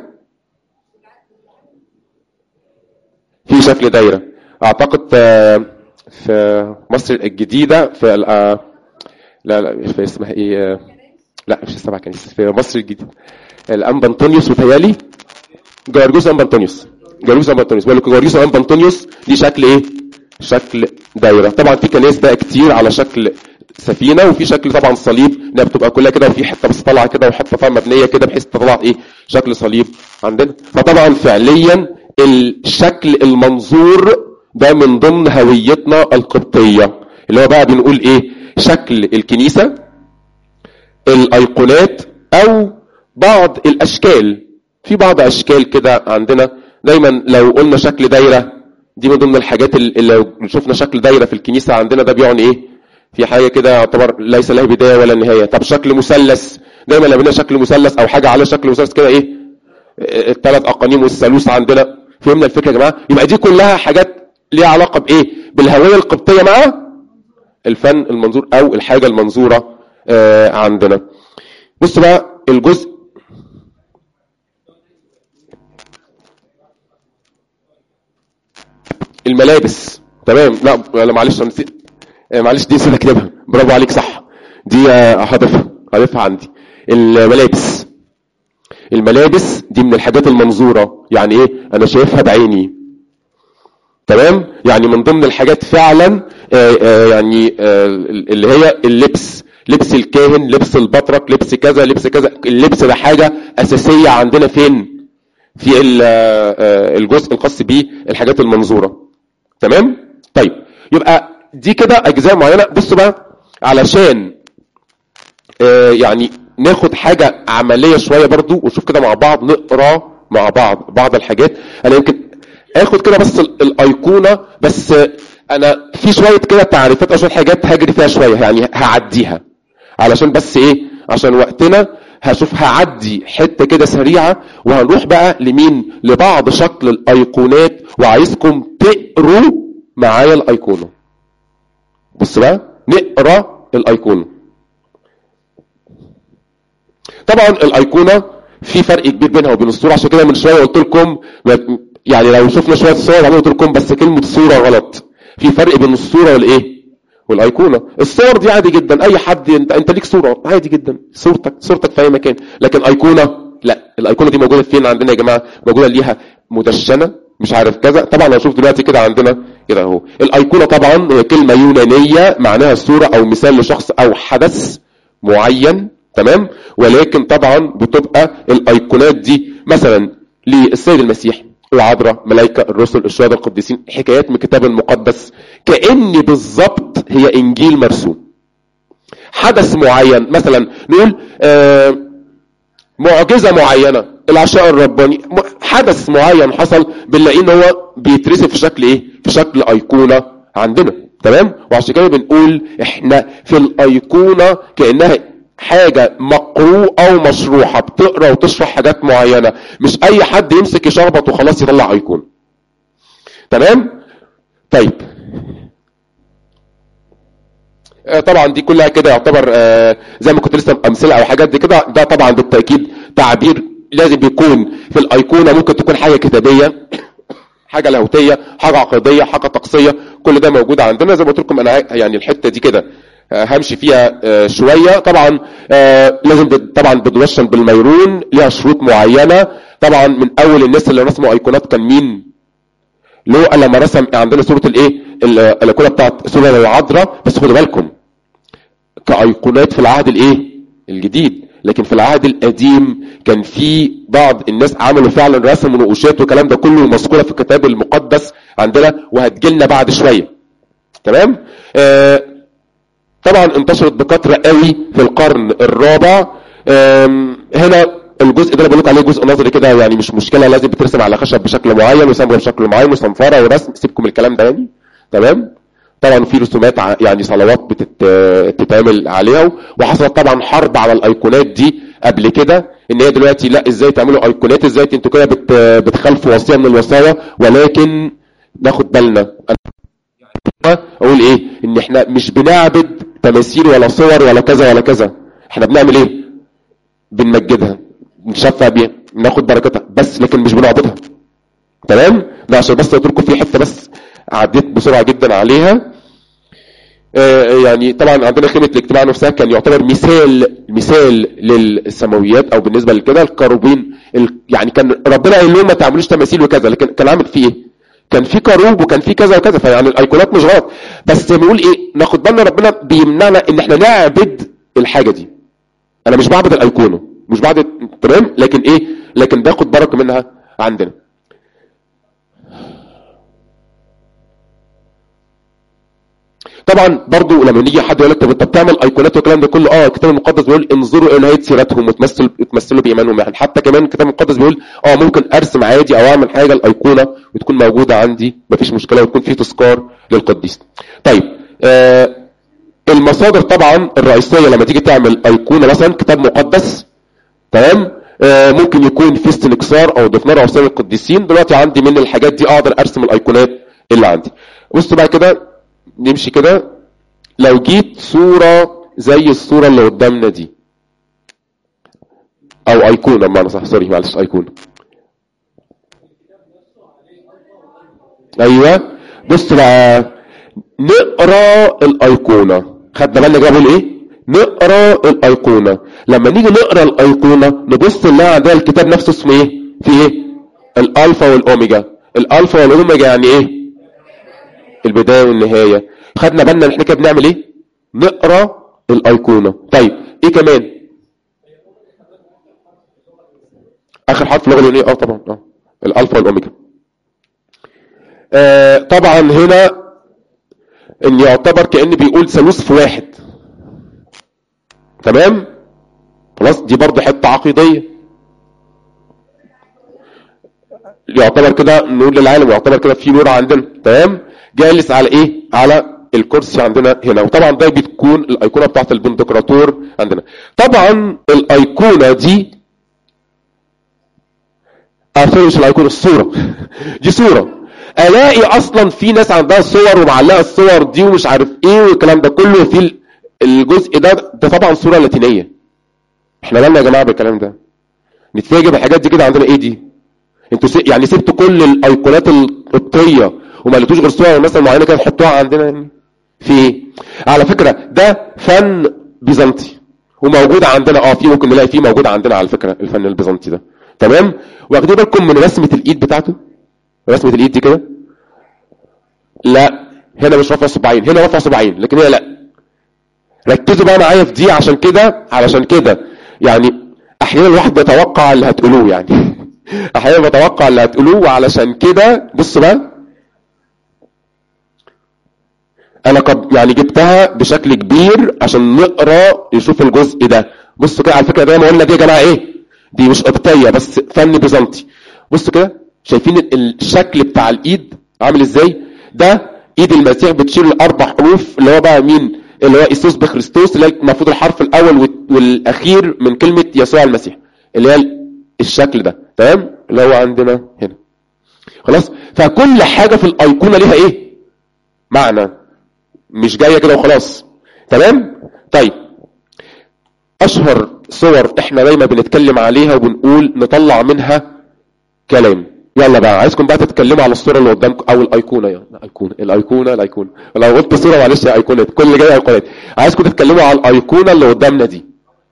في شكل دايرة أعتقد آه، في مصر الجديدة في ال- آه، لا لا في اسمها ايه آه، لا مش سبع كنيسة في مصر الجديدة الأنبا أنطونيوس وتهيالي جارجوس أنبا أنطونيوس جارجوس أنبا أنطونيوس بقول لك جارجوس أنبا أنطونيوس دي شكل ايه؟ شكل دايرة طبعا في كنائس بقى كتير على شكل سفينة وفي شكل طبعا صليب انها بتبقى كلها كده وفي حتة بس طالعة كده وحتة طالعة مبنية كده بحيث تطلع ايه شكل صليب عندنا فطبعا فعليا الشكل المنظور ده من ضمن هويتنا القبطية اللي هو بقى بنقول ايه شكل الكنيسة الايقونات او بعض الاشكال في بعض اشكال كده عندنا دايما لو قلنا شكل دايره دي من ضمن الحاجات اللي لو شفنا شكل دايره في الكنيسه عندنا ده بيعني ايه في حاجه كده يعتبر ليس له بدايه ولا نهايه طب شكل مثلث دايما لو قلنا شكل مثلث او حاجه على شكل مثلث كده ايه الثلاث اقانيم والثالوث عندنا فهمنا الفكره يا جماعه يبقى دي كلها حاجات ليها علاقه بايه بالهويه القبطيه مع الفن المنظور او الحاجه المنظوره آه عندنا بص بقى الجزء الملابس تمام لا لا معلش أنا نسيت آه، معلش دي نسيت اكتبها برافو عليك صح دي آه، هضيفها هضيفها عندي الملابس الملابس دي من الحاجات المنظوره يعني ايه انا شايفها بعيني تمام يعني من ضمن الحاجات فعلا آه، آه، يعني آه، اللي هي اللبس لبس الكاهن لبس البطرك لبس كذا لبس كذا اللبس ده حاجة أساسية عندنا فين في ال- آه، الجزء الخاص بالحاجات المنظورة تمام طيب يبقى دي كده أجزاء معينة بصوا بقى علشان آه، يعني ناخد حاجة عملية شوية برضو ونشوف كده مع بعض نقرا مع بعض بعض الحاجات انا يمكن اخد كده بس ال- الايقونة بس آه، انا في شوية كده تعريفات او شوية حاجات هجري فيها شوية يعني هعديها علشان بس ايه عشان وقتنا هشوف هعدي حتة كده سريعة وهنروح بقى لمين لبعض شكل الايقونات وعايزكم تقروا معايا الايقونة بص بقى نقرا الايقونه طبعا الايقونه في فرق كبير بينها وبين الصوره عشان كده من شويه قلت لكم ما- يعني لو شفنا شويه صور بعدين قلت لكم بس كلمه صوره غلط في فرق بين الصوره والايه والايقونه الصور دي عادي جدا اي حد انت انت ليك صوره عادي جدا صورتك صورتك في اي مكان لكن ايقونه لا الايقونه دي موجوده فين عندنا يا جماعه موجوده ليها مدشنه مش عارف كذا طبعا لو شوف دلوقتي كده عندنا كده اهو الايقونه طبعا هي كلمه يونانيه معناها صوره او مثال لشخص او حدث معين تمام ولكن طبعا بتبقى الايقونات دي مثلا للسيد المسيح العذراء ملائكه الرسل الشهداء القديسين حكايات من الكتاب المقدس كان بالظبط هي انجيل مرسوم حدث معين مثلا نقول آه معجزه معينه العشاء الرباني م- حدث معين حصل بنلاقيه ان هو بيترسم في شكل ايه في شكل ايقونه عندنا تمام وعشان كده بنقول احنا في الايقونه كانها حاجه مقروءه ومشروحه بتقرا وتشرح حاجات معينه مش اي حد يمسك يشخبط وخلاص يطلع ايقونه تمام طيب آه، طبعا دي كلها كده يعتبر آه، زي ما كنت لسه امثله او حاجات دي كده ده طبعا بالتاكيد تعبير لازم بيكون في الايقونه ممكن تكون حاجه كتابيه حاجه لاهوتيه حاجه عقديه حاجه طقسيه كل ده موجود عندنا زي ما قلت لكم انا يعني الحته دي كده آه، همشي فيها آه، شويه طبعا آه، لازم بت- طبعا بتوشن بالميرون ليها شروط معينه طبعا من اول الناس اللي رسموا ايقونات كان مين لوقا لما رسم عندنا صوره الايه ال- الايقونه بتاعت سوره العذراء بس خدوا بالكم كايقونات في العهد الايه الجديد لكن في العهد القديم كان في بعض الناس عملوا فعلا رسم ونقوشات والكلام ده كله مذكوره في الكتاب المقدس عندنا وهتجيلنا بعد شويه تمام آه طبعا انتشرت بكثره قوي في القرن الرابع آم، هنا الجزء ده اللي بقول لكم عليه جزء نظري كده يعني مش مشكله لازم بترسم على خشب بشكل معين وصبغه بشكل معين وصنفره ورسم سيبكم الكلام ده يعني تمام طبعا في رسومات ع- يعني صلوات بتتعمل عليها وحصلت طبعا حرب على الايقونات دي قبل كده ان هي دلوقتي لا ازاي تعملوا ايقونات ازاي انتوا كده بت بتخالفوا وصيه من الوصايا ولكن ناخد بالنا أنا اقول ايه ان احنا مش بنعبد تماثيل ولا صور ولا كذا ولا كذا احنا بنعمل ايه بنمجدها نشفع بيها ناخد بركتها بس لكن مش بنعبدها تمام ده عشان بس قلت لكم في حته بس عديت بسرعه جدا عليها آه، يعني طبعا عندنا خيمه الاجتماع نفسها كان يعتبر مثال مثال للسماويات او بالنسبه لكده الكروبين ال- يعني كان ربنا قال لهم ما تعملوش تماثيل وكذا لكن كان عامل فيه ايه؟ كان في كروب وكان في كذا وكذا فيعني الايقونات مش غلط بس بنقول ايه ناخد بالنا ربنا بيمنعنا ان احنا نعبد الحاجه دي انا مش بعبد الايقونه مش بعبد تمام لكن ايه لكن باخد بركه منها عندنا طبعا برضو لما نيجي حد يقول لك طب انت بتعمل ايقونات والكلام ده كله اه الكتاب المقدس بيقول انظروا الى نهايه سيرتهم وتمثلوا تمثلوا بايمانهم يعني حتى كمان الكتاب المقدس بيقول اه ممكن ارسم عادي او اعمل حاجه الايقونه وتكون موجوده عندي مفيش مشكله ويكون في تذكار للقديس طيب آه المصادر طبعا الرئيسيه لما تيجي تعمل ايقونه مثلا كتاب مقدس تمام آه ممكن يكون في استنكسار او ضفنار او سير القديسين دلوقتي عندي من الحاجات دي اقدر ارسم الايقونات اللي عندي بصوا بقى كده نمشي كده لو جيت صورة زي الصورة اللي قدامنا دي او ايقونة بمعنى صح سوري معلش ايقونة ايوه بص بقى نقرا الايقونة خدنا بالنا جابوا ايه نقرا الايقونة لما نيجي نقرا الايقونة نبص نلاقي عندنا الكتاب نفسه اسمه ايه في ايه الالفا والاوميجا الالفا والاوميجا يعني ايه البداية والنهاية خدنا بالنا ان احنا كده بنعمل ايه نقرا الايقونة طيب ايه كمان اخر حرف اللغة اليونانية اه طبعا اه الالفا والاوميجا آه طبعا هنا ان يعتبر كأن بيقول ثالوث في واحد تمام خلاص دي برضه حتة عقيدية يعتبر كده نور للعالم يعتبر كده في نور عندنا تمام جالس على ايه على الكرسي عندنا هنا وطبعا ده بتكون الايقونه بتاعت البندقراطور عندنا طبعا الايقونه دي اه سوري مش الايقونه الصوره دي صوره الاقي اصلا في ناس عندها صور ومعلقه الصور دي ومش عارف ايه والكلام ده كله في ال- الجزء ده ده طبعا صوره لاتينيه احنا مالنا يا جماعه بالكلام ده نتفاجئ بالحاجات دي كده عندنا ايه دي انتوا سي... يعني سبتوا كل الايقونات القبطيه وما لقيتوش غير صور مثلا معينه كده تحطوها عندنا يعني في ايه على فكره ده فن بيزنطي وموجود عندنا اه في ممكن نلاقي فيه موجود عندنا على فكره الفن البيزنطي ده تمام واخدين بالكم من رسمه الايد بتاعته رسمه الايد دي كده لا هنا مش رافع صباعين هنا رافع صباعين لكن هنا لا ركزوا بقى معايا في دي عشان كده علشان كده يعني احيانا الواحد بيتوقع اللي هتقولوه يعني احيانا بتوقع اللي هتقولوه وعلشان كده بصوا بقى انا قد يعني جبتها بشكل كبير عشان نقرا نشوف الجزء ده بصوا كده على فكره زي ما قلنا دي يا جماعه ايه دي مش قبطيه بس فن بيزنطي بصوا كده شايفين ال- الشكل بتاع الايد عامل ازاي ده ايد المسيح بتشيل الاربع حروف اللي هو بقى مين اللي هو ايسوس بخريستوس اللي هي المفروض الحرف الاول وال- والاخير من كلمه يسوع المسيح اللي هي ال- الشكل ده تمام اللي هو عندنا هنا خلاص فكل حاجه في الايقونه ليها ايه معنى مش جايه كده وخلاص تمام طيب اشهر صور احنا دايما بنتكلم عليها وبنقول نطلع منها كلام يلا بقى عايزكم بقى تتكلموا على الصوره اللي قدامكم او الايقونه يا الايقونه الايقونه الايقونه لو قلت صوره معلش يا ايقونات كل اللي جاي ايقونات عايزكم تتكلموا على الايقونه اللي قدامنا دي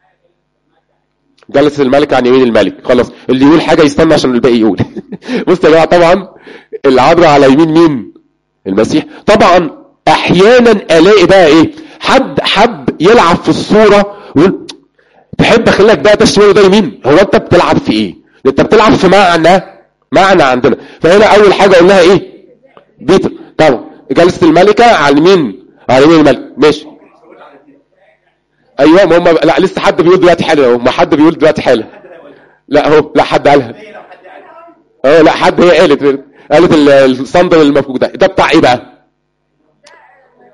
جلس الملك عن يمين الملك خلاص اللي يقول حاجه يستنى عشان الباقي يقول بص يا جماعه طبعا العذراء على يمين مين المسيح طبعا احيانا الاقي بقى ايه حد حب يلعب في الصوره ويقول تحب اخليك بقى ده الشمال وده يمين هو انت بتلعب في ايه انت بتلعب في معنى معنى عندنا فهنا اول حاجه قلناها ايه بيتر طبعا جلسه الملكه على اليمين على يمين الملك ماشي ايوه ما هم لا لسه حد بيقول دلوقتي حالا اهو ما حد بيقول دلوقتي حالا لا اهو لا حد قالها اه لا حد هي قالت قالت ال- الصندل المفكوك ده ده بتاع ايه بقى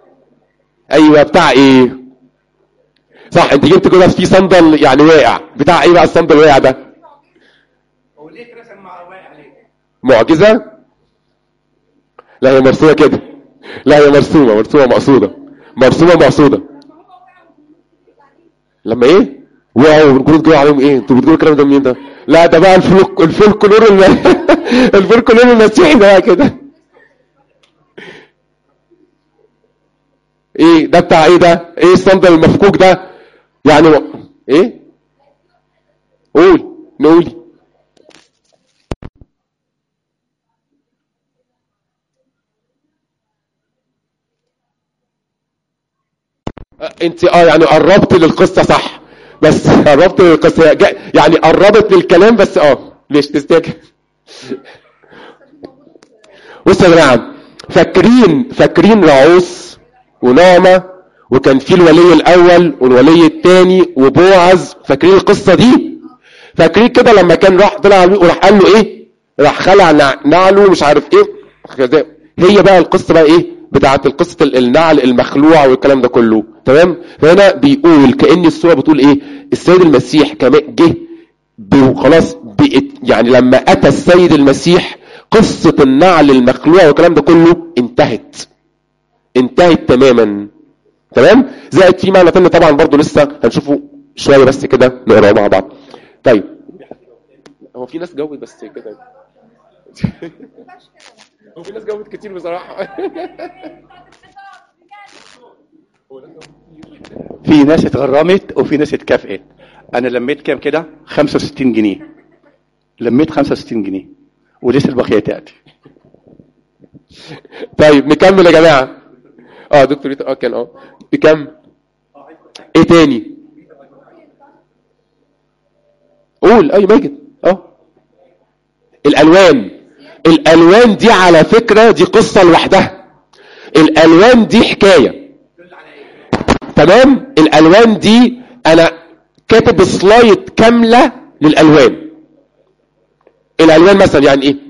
ايوه بتاع ايه صح انت جبت كده في صندل يعني واقع بتاع ايه بقى الصندل الواقع ده هو ليه رسم مع واقع عليه معجزة لا هي مرسومة كده لا هي مرسومة مرسومة مقصودة مرسومة مقصودة لما ايه وقعوا بنقول جوه عليهم ايه انتوا بتقولوا الكلام ده منين ده لا ده بقى الفلك الفلكلور الم... الفلكلور المسيحي ده بقى كده ايه ده بتاع ايه ده ايه الصندل المفكوك ده يعني و... ايه قول نقولي انت اه يعني قربت للقصة صح بس قربت للقصة جا- يعني قربت للكلام بس اه مش تستاهل بصوا يا جماعة فاكرين فاكرين رعوس ونعمة وكان في الولي الأول والولي الثاني وبوعز فاكرين القصة دي فاكرين كده لما كان راح طلع عليه وراح قال له ايه راح خلع نع- نعله مش عارف ايه كده. هي بقى القصة بقى ايه بتاعت القصة ال- النعل المخلوع والكلام ده كله تمام فهنا بيقول كأن السورة بتقول ايه السيد المسيح كمان جه ب- خلاص بقت يعني لما اتى السيد المسيح قصة النعل المخلوع والكلام ده كله انتهت انتهت تماما تمام زائد في معنى تاني طبعا برضو لسه هنشوفه شوية بس كده نقراه مع بعض طيب هو في ناس جاوبت بس كده هو في ناس جاوبت كتير بصراحة في ناس اتغرمت وفي ناس اتكافئت انا لميت كام كده 65 جنيه لميت 65 جنيه ولسه البقيه تاتي طيب نكمل يا جماعة اه دكتور ريتا اه كان اه بكم ايه تاني قول اي ماجد اه الالوان الالوان دي على فكرة دي قصة لوحدها الالوان دي حكاية تمام الالوان دي انا كاتب سلايد كاملة للالوان الالوان مثلا يعني ايه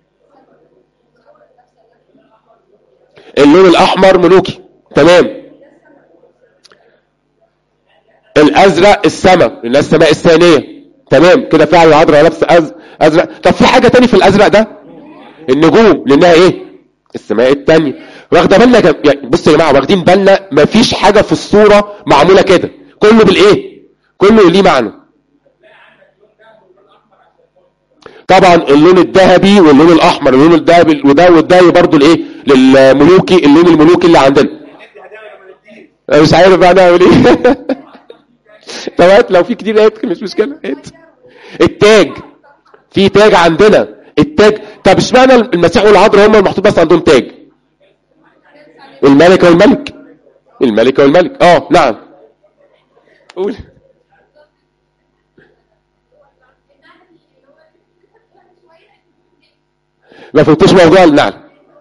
اللون الاحمر ملوكي تمام الازرق السماء لان السماء الثانيه تمام كده فعلا العذراء لابسه أز... ازرق طب في حاجه تاني في الازرق ده النجوم لانها ايه السماء الثانيه واخده بالنا يا جم- يعني بصوا يا جماعه واخدين بالنا مفيش حاجه في الصوره معموله كده كله بالايه كله ليه معنى طبعا اللون الذهبي واللون الاحمر اللون الذهبي وده والذهبي برضو الايه للملوكي اللون الملوكي اللي عندنا أنا مش عارف بقى نعمل ايه طب هات لو في كتير هات مش مشكله هات التاج في تاج عندنا التاج طب اشمعنى المسيح والعذراء هم المحطوط بس عندهم تاج الملكه والملك الملكه والملك اه نعم قول ما فهمتوش موضوع النعل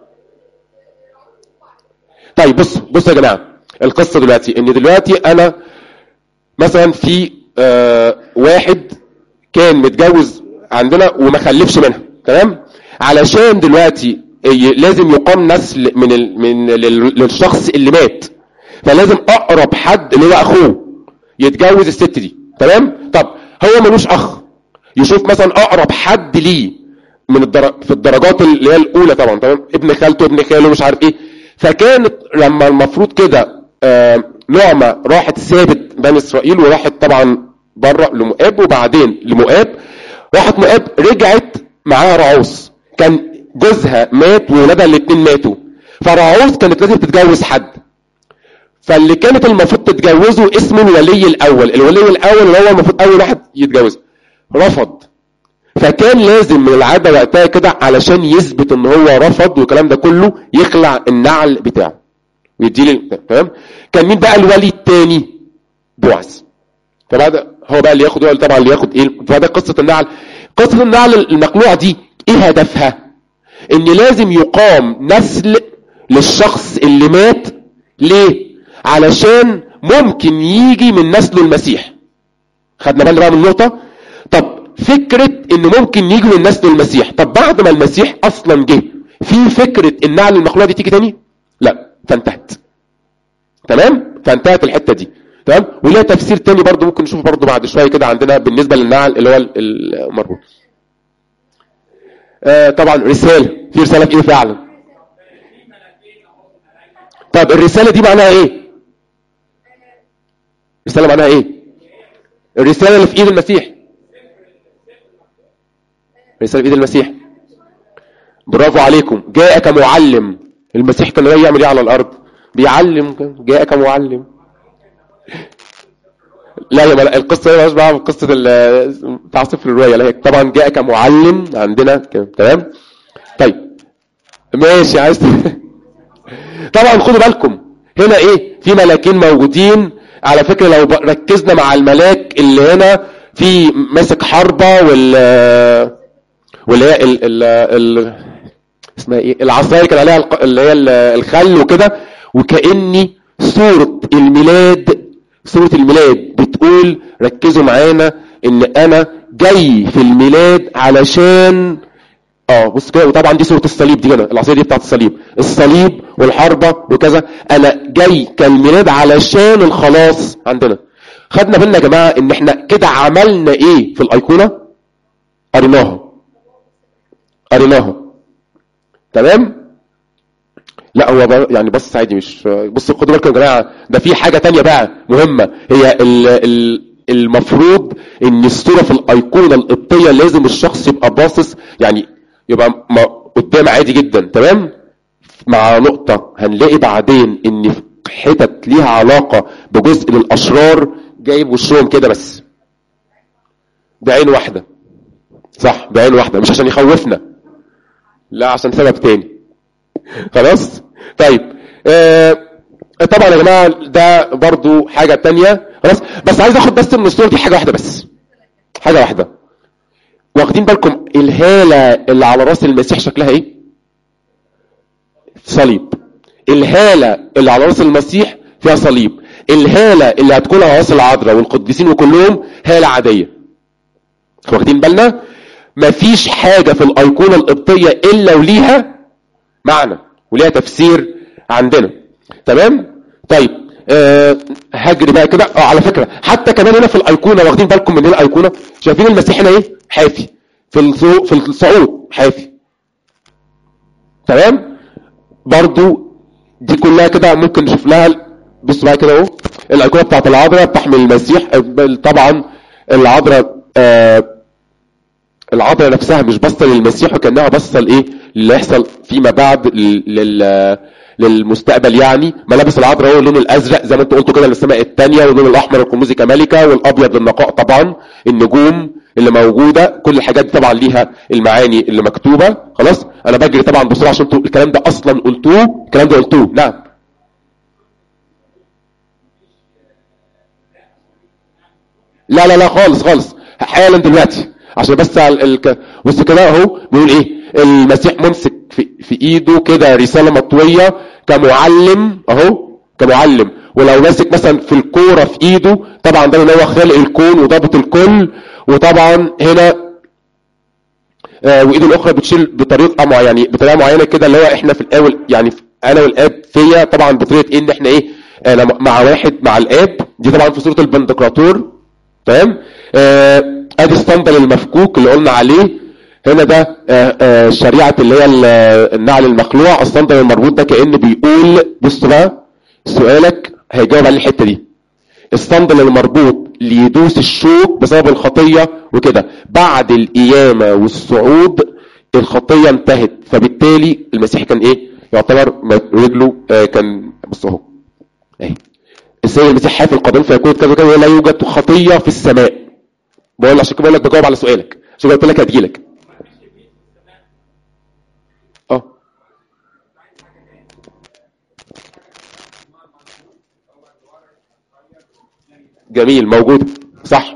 طيب بص بص يا جماعه القصه دلوقتي ان دلوقتي انا مثلا في آه واحد كان متجوز عندنا وما خلفش منها تمام علشان دلوقتي ي- لازم يقام نسل من ال من لل- للشخص اللي مات فلازم اقرب حد اللي هو اخوه يتجوز الست دي تمام طب هو ملوش اخ يشوف مثلا اقرب حد ليه من الدر... في الدرجات اللي هي الاولى طبعا تمام ابن خالته ابن خاله مش عارف ايه فكانت لما المفروض كده آه نعمه راحت سابت بني اسرائيل وراحت طبعا بره لمؤاب وبعدين لمؤاب راحت مؤاب رجعت معاها رعوس كان جوزها مات وولادها الاثنين ماتوا فرعوس كانت لازم تتجوز حد فاللي كانت المفروض تتجوزه اسمه الولي الاول الولي الاول اللي هو المفروض اول واحد يتجوزه رفض فكان لازم من العادة وقتها كده علشان يثبت ان هو رفض والكلام ده كله يخلع النعل بتاعه ويديه تمام كان مين بقى الولي التاني بوعز فبعد هو بقى اللي ياخد هو طبعا اللي ياخد ايه فده قصة النعل قصة النعل المقلوع دي ايه هدفها ان لازم يقام نسل للشخص اللي مات ليه علشان ممكن يجي من نسله المسيح خدنا بالنا بقى من النقطة طب فكرة ان ممكن يجي من نسل المسيح طب بعد ما المسيح اصلا جه في فكرة النعل المخلوع دي تيجي تاني لا فانتهت تمام فانتهت الحته دي تمام وليها تفسير تاني برضو ممكن نشوفه برضو بعد شويه كده عندنا بالنسبه للنعل اللي هو ال- المربوط آه طبعا رساله في رساله في ايه فعلا طب الرساله دي معناها ايه الرساله معناها ايه الرساله اللي في ايد المسيح الرساله في ايد المسيح برافو عليكم جاء كمعلم المسيح كان جاي يعمل ايه على الارض بيعلم جاء كمعلم لا يا ملا- القصه هي مالهاش دعوه بقصه ال- بتاع سفر الروايه لا هي طبعا جاء كمعلم عندنا كده، تمام طيب ماشي عايز طبعا خدوا بالكم هنا ايه في ملاكين موجودين على فكره لو ب- ركزنا مع الملاك اللي هنا في ماسك حربه وال واللي هي ال ال ال اسمها ايه العصايه كان عليها الق- اللي هي ال- الخل وكده وكاني صوره الميلاد صوره الميلاد بتقول ركزوا معانا ان انا جاي في الميلاد علشان اه بص كده وطبعا دي صوره الصليب دي هنا العصايه دي بتاعت الصليب الصليب والحربه وكذا انا جاي كالميلاد علشان الخلاص عندنا خدنا بالنا يا جماعه ان احنا كده عملنا ايه في الايقونه قريناها قريناها تمام لا هو بر- يعني بص عادي مش بص خدوا بالكم يا جماعه ده في حاجه تانية بقى مهمه هي ال ال المفروض ان الصوره في الايقونه القبطيه لازم الشخص يبقى باصص يعني يبقى م- قدام عادي جدا تمام مع نقطه هنلاقي بعدين ان في حتت ليها علاقه بجزء للاشرار جايب وشهم كده بس بعين واحده صح بعين واحده مش عشان يخوفنا لا عشان سبب تاني خلاص طيب آه طبعا يا جماعه ده برضو حاجه تانية خلاص بس عايز اخد بس من الصوره دي حاجه واحده بس حاجه واحده واخدين بالكم الهاله اللي على راس المسيح شكلها ايه صليب الهاله اللي على راس المسيح فيها صليب الهاله اللي هتكون على راس العذراء والقديسين وكلهم هاله عاديه واخدين بالنا مفيش حاجه في الايقونه القبطيه الا وليها معنى وليها تفسير عندنا تمام طيب أه هجري بقى كده اه على فكره حتى كمان هنا في الايقونه واخدين بالكم من الايقونه شايفين المسيح هنا ايه حافي في الصو... في الصعود حافي تمام برضو دي كلها كده ممكن نشوف لها بصوا بقى كده اهو الايقونه بتاعت العذراء بتحمل المسيح آه، طبعا العذراء آه العضله نفسها مش باصه للمسيح وكانها باصه لايه اللي يحصل فيما بعد لل... لل... للمستقبل يعني ملابس العذراء هو اللون الازرق زي ما انتوا قلتوا كده للسماء الثانيه واللون الاحمر القموزي كملكه والابيض للنقاء طبعا النجوم اللي موجوده كل الحاجات دي طبعا ليها المعاني اللي مكتوبه خلاص انا بجري طبعا بسرعه عشان انتوا الكلام ده اصلا قلتوه الكلام ده قلتوه نعم لا لا لا خالص خالص حالا دلوقتي عشان بس على ال... بص كده اهو بيقول ايه المسيح ممسك في, في ايده كده رساله مطويه كمعلم اهو كمعلم ولو ماسك مثلا في الكوره في ايده طبعا ده ان هو خالق الكون وضابط الكل وطبعا هنا آه وايده الاخرى بتشيل بطريقه معينه يعني بطريقه معينه كده اللي هو احنا في الاول يعني انا والاب فيا طبعا بطريقه ايه ان احنا ايه انا مع واحد مع الاب دي طبعا في سوره البندقراطور تمام آه ادي الصندل المفكوك اللي قلنا عليه هنا ده آه آه شريعه اللي هي النعل المخلوع الصندل المربوط ده كان بيقول بص بقى سؤالك هيجاوب على الحته دي الصندل المربوط ليدوس الشوك بسبب الخطيه وكده بعد القيامه والصعود الخطيه انتهت فبالتالي المسيح كان ايه يعتبر رجله آه كان بص اهو اهي السيد المسيح حافل القدم فيكون كذا كذا لا يوجد خطيه في السماء بقول عشان كده بقول لك بجاوب على سؤالك عشان قلت لك هتجيلك اه جميل موجود صح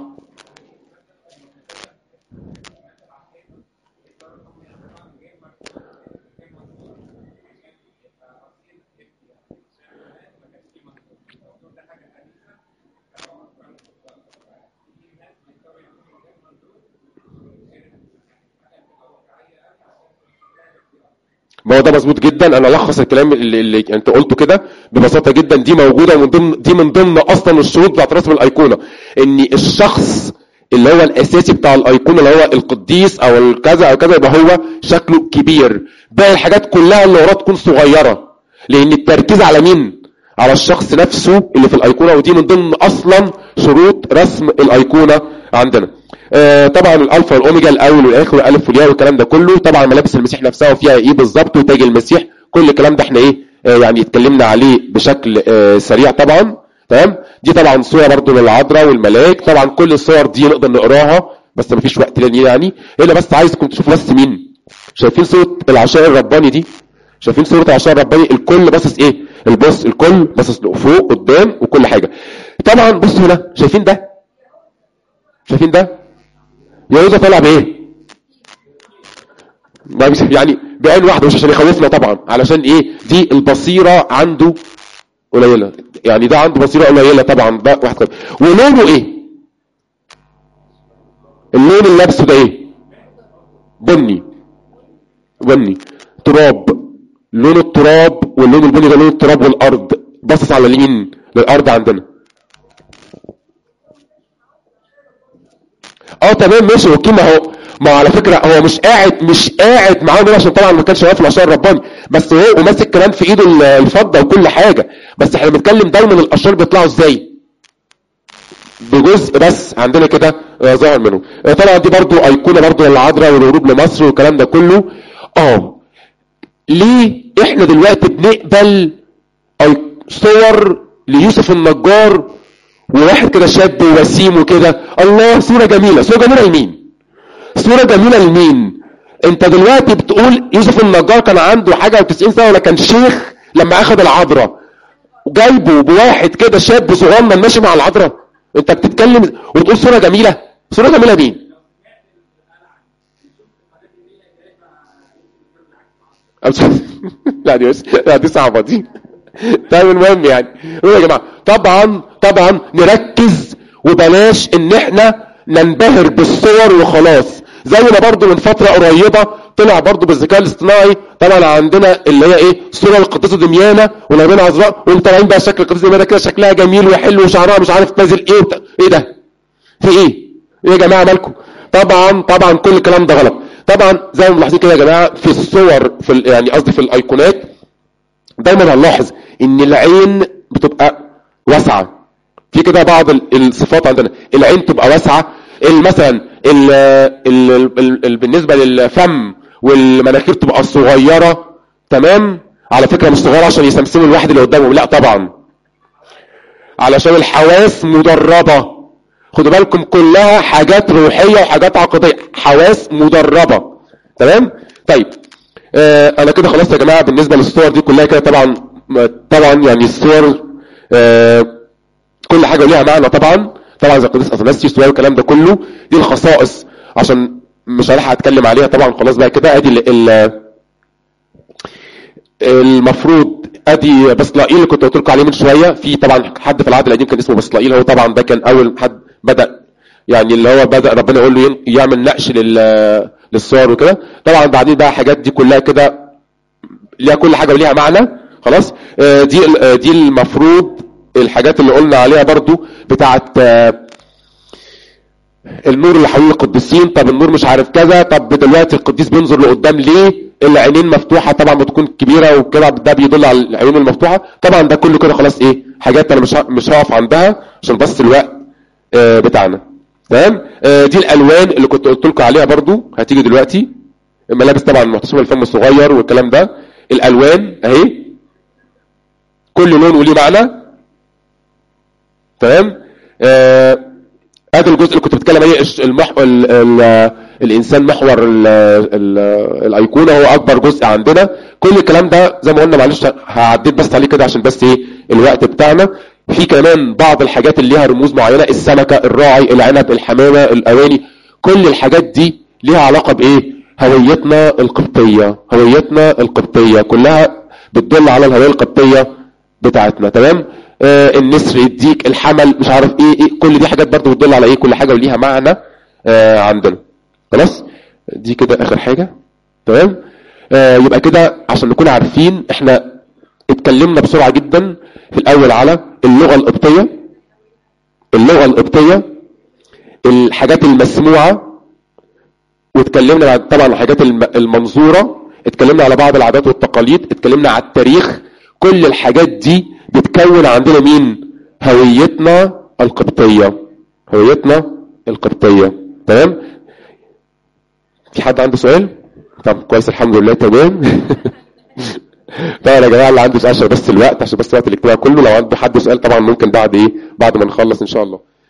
ما هو ده مظبوط جدا انا الخص الكلام اللي, اللي انت قلته كده ببساطه جدا دي موجوده من ضمن دي من ضمن اصلا الشروط بتاعت رسم الايقونه ان الشخص اللي هو الاساسي بتاع الايقونه اللي هو القديس او الكذا او كذا يبقى هو شكله كبير باقي الحاجات كلها اللي وراه تكون صغيره لان التركيز على مين على الشخص نفسه اللي في الايقونه ودي من ضمن اصلا شروط رسم الايقونه عندنا آه طبعا الالفا والاوميجا الاول والاخر والالف والياء والكلام ده كله طبعا ملابس المسيح نفسها وفيها ايه بالظبط وتاج المسيح كل الكلام ده احنا ايه آه يعني اتكلمنا عليه بشكل آه سريع طبعا تمام دي طبعا صوره برضو للعذراء والملاك طبعا كل الصور دي نقدر نقراها بس مفيش وقت لان يعني الا بس عايزكم تشوفوا بس مين شايفين صوره العشاء الرباني دي شايفين صوره العشاء الرباني الكل باصص ايه البص الكل باصص فوق قدام وكل حاجه طبعا بصوا هنا شايفين ده شايفين ده يهوذا طلع بايه يعني بعين واحده مش عشان يخوفنا طبعا علشان ايه دي البصيره عنده قليله يعني ده عنده بصيره قليله طبعا ده واحد كده ولونه ايه اللون اللي لابسه ده ايه بني بني تراب لون التراب واللون البني ده لون التراب والارض باصص على اليمين للارض عندنا اه تمام ماشي اوكي ما هو ما هو على فكره هو مش قاعد مش قاعد معاهم عشان طبعا ما كانش واقف العشاء الرباني بس هو وماسك كمان في ايده الفضه وكل حاجه بس احنا بنتكلم دايما الاشرار بيطلعوا ازاي بجزء بس عندنا كده آه ظاهر منه آه طبعا دي برضو ايقونه برضو للعذراء والهروب لمصر والكلام ده كله اه ليه احنا دلوقتي بنقبل صور ليوسف النجار وواحد كده شاب وسيم وكده الله صورة جميلة صورة جميلة لمين صورة جميلة لمين انت دلوقتي بتقول يوسف النجار كان عنده حاجة و90 سنة ولا كان شيخ لما اخذ العذراء وجايبه بواحد كده شاب صغنن ماشي مع العذراء انت بتتكلم وتقول صورة جميلة صورة جميلة مين لا دي بس لا دي صعبة دي طيب المهم يعني يا جماعة طبعا طبعا نركز وبلاش ان احنا ننبهر بالصور وخلاص زي ما برضو من فترة قريبة طلع برضو بالذكاء الاصطناعي طبعا عندنا اللي هي ايه صورة القديسة دميانة ونبينا عذراء ومطلعين بقى شكل القديسة دميانة كده شكلها جميل وحلو وشعرها مش عارف نازل ايه وبتاع. ايه ده في ايه ايه يا جماعة مالكم طبعا طبعا كل الكلام ده غلط طبعا زي ما ملاحظين كده يا جماعة في الصور في يعني قصدي في الايقونات دايما هنلاحظ ان العين بتبقى واسعة في كده بعض الصفات عندنا العين تبقى واسعة مثلا ال ال ال ال بالنسبة للفم والمناخير تبقى صغيرة تمام على فكرة مش صغيرة عشان يسمسموا الواحد اللي قدامهم لا طبعا علشان الحواس مدربة خدوا بالكم كلها حاجات روحية وحاجات عقدية حواس مدربة تمام طيب آه انا كده خلاص يا جماعة بالنسبة للصور دي كلها كده طبعا طبعا يعني الصور آه كل حاجة ليها معنى طبعا طبعا زي قديس اثناسيوس والكلام ده كله دي الخصائص عشان مش هلحق اتكلم عليها طبعا خلاص بقى كده ادي المفروض ادي بسلائيل اللي كنت قلت لكم عليه من شويه في طبعا حد في العهد القديم كان اسمه بسلائيل هو طبعا ده كان اول حد بدا يعني اللي هو بدا ربنا يقول له يعمل نقش للصور وكده طبعا بعدين بقى حاجات دي كلها كده ليها كل حاجه وليها معنى خلاص دي دي المفروض الحاجات اللي قلنا عليها برضو بتاعت النور اللي حوالين القديسين طب النور مش عارف كذا طب دلوقتي القديس بينظر لقدام ليه العينين مفتوحه طبعا بتكون كبيره وكده ده بيدل على العيون المفتوحه طبعا ده كله كده خلاص ايه حاجات انا مش مش هقف عندها عشان بس الوقت آه بتاعنا تمام آه دي الالوان اللي كنت قلت لكم عليها برضو هتيجي دلوقتي الملابس طبعا محتسبه الفم الصغير والكلام ده الالوان اهي كل لون وليه معنى تمام آه ادي الجزء اللي كنت بتكلم عليه المح... ال... ال... الانسان محور ال... ال... الايقونه هو اكبر جزء عندنا كل الكلام ده زي ما قلنا معلش هعديت بس عليه كده عشان بس ايه الوقت بتاعنا في كمان بعض الحاجات اللي ليها رموز معينه السمكه الراعي العنب الحمامه الاواني كل الحاجات دي ليها علاقه بايه هويتنا القبطيه هويتنا القبطيه كلها بتدل على الهويه القبطيه بتاعتنا تمام آه النسر الديك الحمل مش عارف ايه, إيه كل دي حاجات برضو بتدل على ايه كل حاجة وليها معنى آه عندنا خلاص دي كده اخر حاجة تمام آه يبقى كده عشان نكون عارفين احنا اتكلمنا بسرعة جدا في الاول على اللغة القبطية اللغة القبطية الحاجات المسموعة واتكلمنا بعد طبعا الحاجات الم- المنظورة اتكلمنا على بعض العادات والتقاليد اتكلمنا على التاريخ كل الحاجات دي بتكون عندنا مين هويتنا القبطية هويتنا القبطية تمام في حد عنده سؤال طب كويس الحمد لله تمام طبعا يا جماعه اللي عنده سؤال عشان بس الوقت عشان بس وقت الاجتماع كله لو عنده حد سؤال طبعا ممكن بعد ايه بعد ما نخلص ان شاء الله